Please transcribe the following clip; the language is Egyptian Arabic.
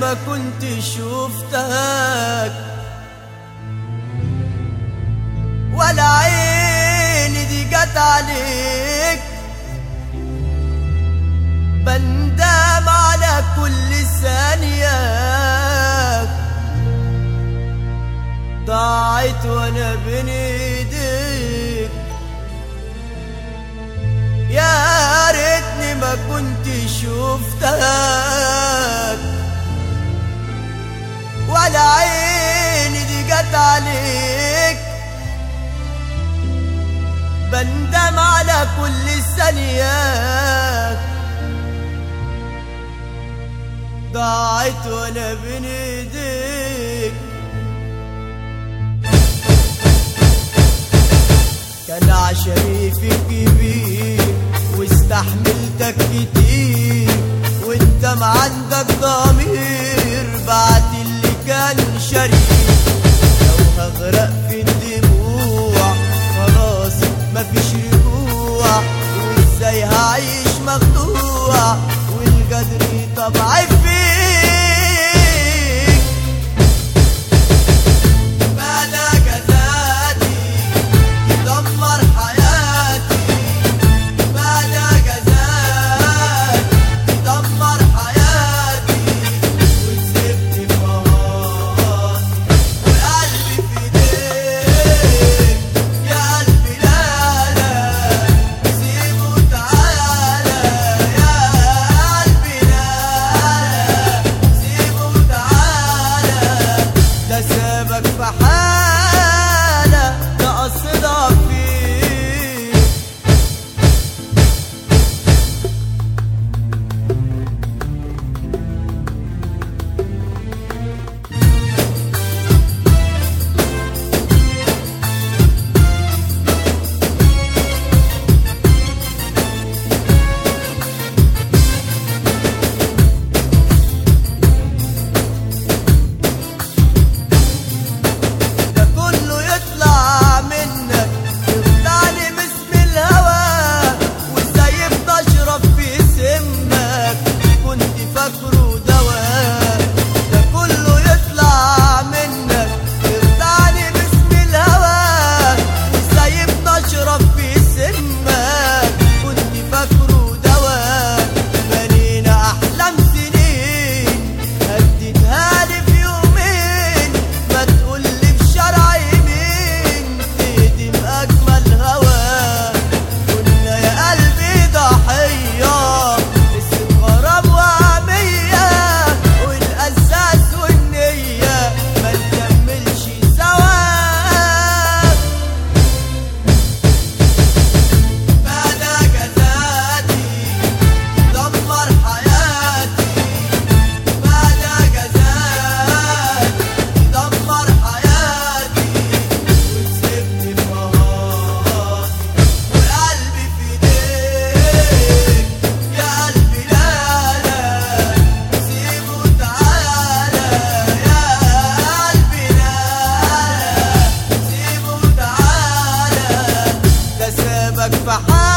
ما كنت شفتك ولا عيني دي جت عليك بندم على كل ثانية ضاعت وانا بين ايديك يا ريتني ما كنت شفتك ولا عيني دي جت عليك بندم على كل ثانية ضاعت وانا بين ايديك كان عشمي فيك كبير واستحملتك كتير وانت ما عندك ضمير بعد اللي كان شريك لو هغرق في الدموع خلاص مفيش رجوع وازاي هعيش مخدوع والقدر طبعي فيك مدى جزاتي يدمر حياتي مدى جزاتي يدمر حياتي وتسيبني في مراتي وقلبي في ايديك يا قلبي لا لا سيبه تعالى يا قلبي لا لا سيبه تعالى ده سابك في حالة ده قصدك فيه ده كله يطلع منك يخدعني باسم الهوى وازاي بتشرب في سمك كنت فاكره دواء ده كله يطلع منك يخدعني باسم الهوى وازاي بتشرب في سمك كنت فاكره دواء بنينا احلام سنين هديتها لي في يومين ما تقولي في شرع يمين تهدم اجمل هوا كنا يا قلبي ضحيه اسم غرام وهميه والاساس والنيه ما نكملش سوا مدى جزاتي دمر حياتي مدى جزاتي دمر حياتي وتسيبني في مراتي وقلبي في ايديك يا قلبي لا لا سيبه تعالى يا قلبي لا لا سيبه تعالى ده سابك في حالة